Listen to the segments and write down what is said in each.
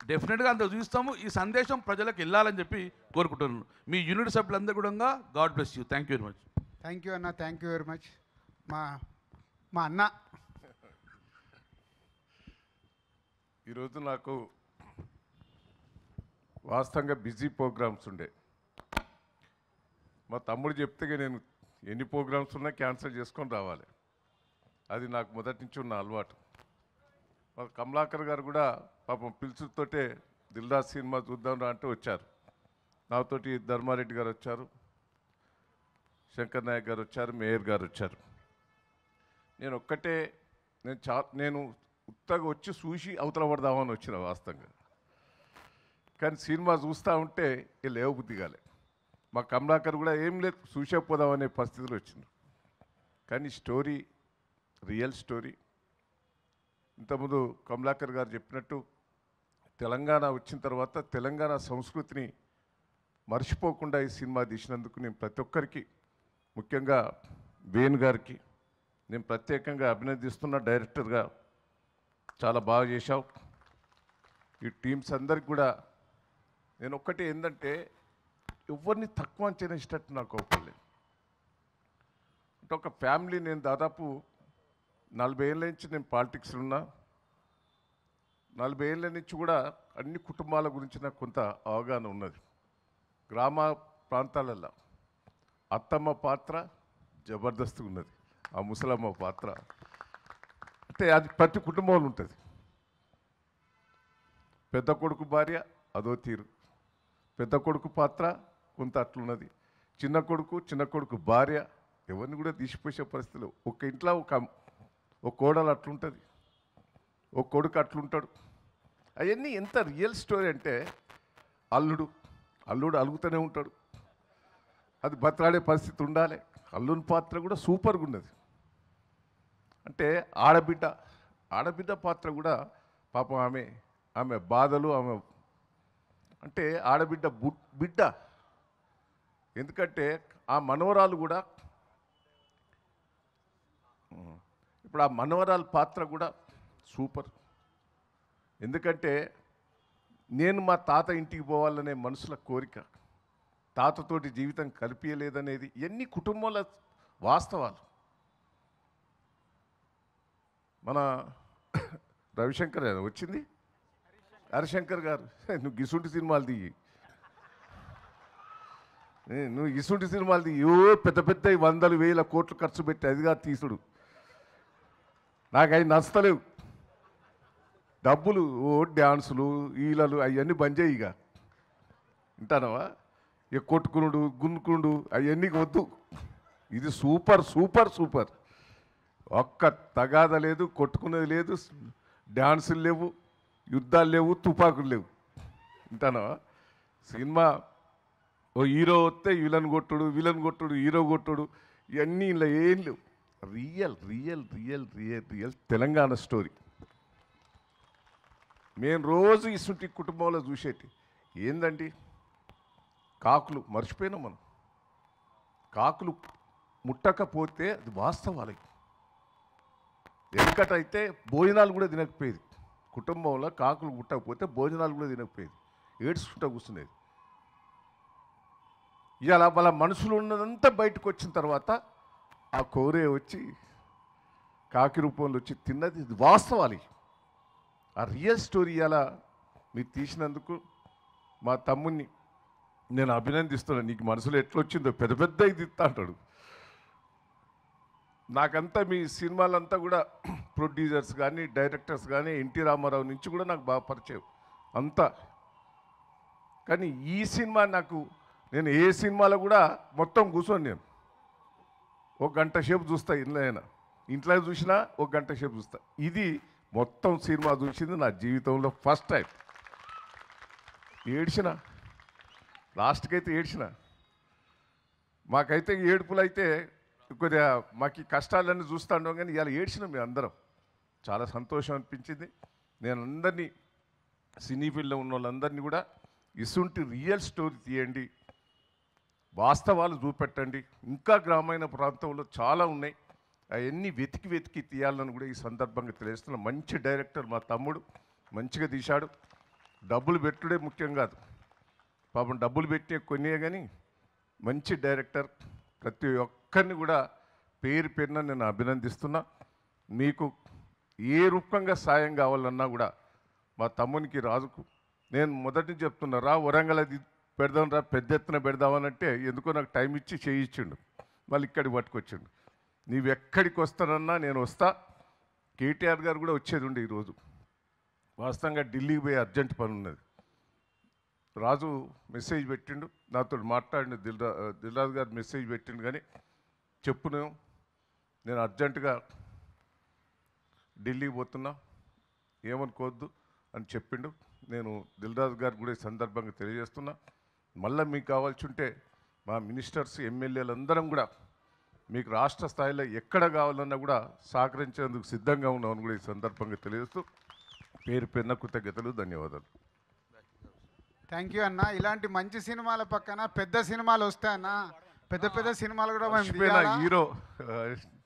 డెఫినెట్గా అంత చూస్తాము ఈ సందేశం ప్రజలకు వెళ్ళాలని చెప్పి కోరుకుంటున్నాను మీ యూనిట్ సభ్యులందరూ కూడా God bless you thank you very much thank you అన్న థ్యాంక్ యూ వెరీ మచ్ మా మా అన్న ఈరోజు నాకు వాస్తవంగా బిజీ ప్రోగ్రామ్స్ ఉండే మా తమ్ముడు చెప్తే ఇక నేను ఎన్ని ప్రోగ్రామ్స్ ఉన్నా క్యాన్సిల్ చేసుకొని రావాలి అది నాకు మొదటి నుంచి ఉన్న అలవాటు మా కమలాకర్ గారు కూడా పాపం పిలుచుతోటే దిల్రాజ్ సినిమా చూద్దాం రా అంటే వచ్చారు నాతోటి ధర్మారెడ్డి గారు వచ్చారు శంకర్ నాయక్ గారు వచ్చారు మేయర్ గారు వచ్చారు నేను ఒక్కటే నేను చా నేను ఉత్తగా వచ్చి చూసి అవతల పడదామని వచ్చిన వాస్తవంగా కానీ సినిమా చూస్తూ ఉంటే ఇక లేవబుద్ధి కాలే మా కమలాకర్ కూడా ఏం లేదు చూసేపోదామనే పరిస్థితిలో వచ్చింది కానీ స్టోరీ రియల్ స్టోరీ ఇంతకుముందు కమలాకర్ గారు చెప్పినట్టు తెలంగాణ వచ్చిన తర్వాత తెలంగాణ సంస్కృతిని మర్చిపోకుండా ఈ సినిమా తీసినందుకు నేను ప్రతి ఒక్కరికి ముఖ్యంగా వేణు గారికి నేను ప్రత్యేకంగా అభినందిస్తున్న డైరెక్టర్గా చాలా బాగా చేశావు ఈ టీమ్స్ అందరికి కూడా నేను ఒక్కటి ఏంటంటే ఎవరిని తక్కువ అంచనా ఇష్టట్టు నాకు అవపడలేదు అంటే ఒక ఫ్యామిలీ నేను దాదాపు నలభై ఏళ్ళ నుంచి నేను పాలిటిక్స్లో ఉన్నా నలభై ఏళ్ళ నుంచి కూడా అన్ని కుటుంబాల గురించి నాకు కొంత అవగాహన ఉన్నది గ్రామ ప్రాంతాలలో అత్తమ్మ పాత్ర జబర్దస్త్గా ఉన్నది ఆ ముసలమ్మ పాత్ర అంటే అది ప్రతి కుటుంబంలో ఉంటుంది పెద్ద కొడుకు భార్య అదో తీరు పెద్ద కొడుకు పాత్ర కొంత అట్లున్నది చిన్న కొడుకు చిన్న కొడుకు భార్య ఎవరిని కూడా తీసిపోసే పరిస్థితులు ఒక ఇంట్లో ఒక ఒక కోడలు అట్లుంటుంది ఒక కొడుకు అట్లుంటాడు అవన్నీ ఎంత రియల్ స్టోరీ అంటే అల్లుడు అల్లుడు అలుగుతూనే ఉంటాడు అది బతలాడే పరిస్థితి ఉండాలి అల్లుని పాత్ర కూడా సూపర్గా ఉన్నది అంటే ఆడబిడ్డ ఆడబిడ్డ పాత్ర కూడా పాపం ఆమె ఆమె బాధలు ఆమె అంటే ఆడబిడ్డ బు- బిడ్డ ఎందుకంటే ఆ మనవరాలు కూడా ఉమ్, ఇప్పుడు ఆ మనవరాలు పాత్ర కూడా సూపర్ ఎందుకంటే నేను మా తాత ఇంటికి పోవాలనే మనుషుల కోరిక తాతతోటి జీవితం కలిపియలేదనేది ఇవన్నీ కుటుంబాల వాస్తవాలు మన రవిశంకర్ గారు వచ్చింది హరిశంకర్ గారు నువ్వు గిసుంటి సినిమాలు దిగి ఏ, నువ్వు ఇసుంటి సినిమాలు దిగి ఓ పెద్ద పెద్ద వందలు వేల కోట్లు ఖర్చు పెట్టి అదిగా తీసుడు నాకు అవి నచ్చలేవు డబ్బులు ఓ డ్యాన్సులు ఈలలు అవన్నీ బంద్ చేయి ఇక వింటానవా ఇక కొట్టుకునుడు గున్నుకునుడు అవన్నీ వద్దు ఇది సూపర్ సూపర్ సూపర్ ఒక్క తగాద లేదు కొట్టుకునేది లేదు డ్యాన్సులు లేవు యుద్ధాలు లేవు తుపాకులు లేవు వింటానవా సినిమా ఓ హీరో వస్తే విలన్ కొట్టుడు విలన్ కొట్టుడు హీరో కొట్టుడు ఇవన్నీ ఇలా ఏం లేవు real real real real real Telangana story మేము రోజు ఇసుంటి కుటుంబంలో చూసేటి ఏందండి కాకులు మర్చిపోయినాం మనం కాకులు ముట్టకపోతే అది వాస్తవాలే వెనకటైతే భోజనాలు కూడా తినకపోయేది కుటుంబంలో కాకులు ముట్టకపోతే భోజనాలు కూడా తినకపోయేది ఏడ్చుకుంటా కూర్చునేది ఇవాళ వాళ్ళ మనసులో ఉన్నదంతా బయటకు వచ్చిన తర్వాత ఆ కోరే వచ్చి కాకి రూపంలో వచ్చి తిన్నది ఇది వాస్తవాలు ఇవి. ఆ రియల్ స్టోరీ ఇలా మీరు తీసినందుకు మా తమ్ముడిని నేను అభినందిస్తున్నాను నీకు మనసులో ఎట్లొచ్చిందో పెద్ద పెద్ద ఇది ఇస్తా అంటాడు నాకంతా మీ సినిమాలంతా కూడా ప్రొడ్యూసర్స్ కానీ డైరెక్టర్స్ కానీ ఎన్టీ రామారావు నుంచి కూడా నాకు బాగా పరిచయం అంతా కానీ ఈ సినిమా నాకు నేను ఏ సినిమాలో కూడా మొత్తం కూర్చొని నేను ఒక గంట సేపు చూస్తా ఇంట్లో అయినా ఇంట్లో చూసినా ఒక గంట సేపు చూస్తా ఇది మొత్తం సినిమా చూసింది నా జీవితంలో ఫస్ట్ టైం ఏడ్చిన లాస్ట్కి అయితే ఏడ్చిన మాకైతే ఏడుపులు అయితే కొద్దిగా మాకు ఈ కష్టాలన్నీ చూస్తాండం కానీ ఇలా ఏడ్చినాం మేము అందరం చాలా సంతోషం అనిపించింది నేను అందరినీ సినీ ఫీల్డ్లో ఉన్న వాళ్ళందరినీ కూడా ఇసుంటి రియల్ స్టోరీ తీయండి వాస్తవాలు చూపెట్టండి ఇంకా గ్రామీణ ప్రాంతంలో చాలా ఉన్నాయి అవన్నీ వెతికి వెతికి తీయాలని కూడా ఈ సందర్భంగా తెలియస్తున్నా మంచి డైరెక్టర్ మా తమ్ముడు మంచిగా తీశాడు డబ్బులు పెట్టుడే ముఖ్యం కాదు పాపం డబ్బులు పెట్టే కొనియే కానీ మంచి డైరెక్టర్ ప్రతి ఒక్కరిని కూడా పేరు పేరున నేను అభినందిస్తున్నా మీకు ఏ రూపంగా సాయం కావాలన్నా కూడా మా తమ్మునికి రాజుకు నేను మొదటి నుంచి చెప్తున్నా రా వరంగల్ అది పెడదాం రా పెద్ద ఎత్తున పెడదామనంటే ఎందుకో నాకు టైం ఇచ్చి చేయించిండు మళ్ళీ ఇక్కడికి పట్టుకొచ్చిండు నీవు ఎక్కడికి వస్తానన్నా నేను వస్తా కేటీఆర్ గారు కూడా వచ్చేది ఉండే ఈరోజు వాస్తవంగా ఢిల్లీకి పోయి అర్జెంట్ పని ఉన్నది రాజు మెసేజ్ పెట్టిండు నాతో మాట్లాడిన దిల్రా దిల్రాజు గారు మెసేజ్ పెట్టిండు కానీ చెప్పును నేను అర్జెంటుగా ఢిల్లీకి పోతున్నా ఏమనుకోవద్దు అని చెప్పిండు నేను దిల్రాజు గారు కూడా ఈ సందర్భంగా తెలియజేస్తున్నా మళ్ళీ మీకు కావాల్సి ఉంటే మా మినిస్టర్స్ ఎమ్మెల్యేలు అందరం కూడా మీకు రాష్ట్ర స్థాయిలో ఎక్కడ కావాలన్నా కూడా సహకరించేందుకు సిద్ధంగా ఉన్నామని కూడా ఈ సందర్భంగా తెలియజేస్తూ పేరు పేరున కృతజ్ఞతలు ధన్యవాదాలు థ్యాంక్ యూ అన్న ఇలాంటి మంచి సినిమాల పక్కన పెద్ద సినిమాలు వస్తాయన్న పెద్ద పెద్ద సినిమాలు కూడా మేము మర్చిపోయిన తీయాలా? హీరో ఆ,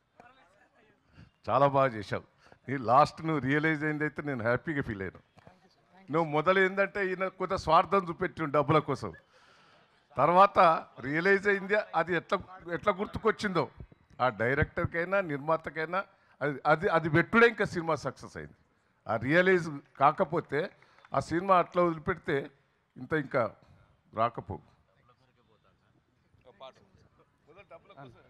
చాలా బాగా చేశావు నీ లాస్ట్ నువ్వు రియలైజ్ అయింది అయితే నేను హ్యాపీగా ఫీల్ అయినా నువ్వు మొదలు ఏంటంటే ఈయన కొంత స్వార్థం చూపెట్టి డబ్బుల కోసం తర్వాత రియలైజ్ అయింది అది ఎట్లా ఎట్లా గుర్తుకొచ్చిందో ఆ డైరెక్టర్కైనా నిర్మాతకైనా అది అది అది పెట్టుడే ఇంకా సినిమా సక్సెస్ అయింది ఆ రియలైజ్ కాకపోతే ఆ సినిమా అట్లా వదిలిపెడితే ఇంత ఇంకా రాకపోవు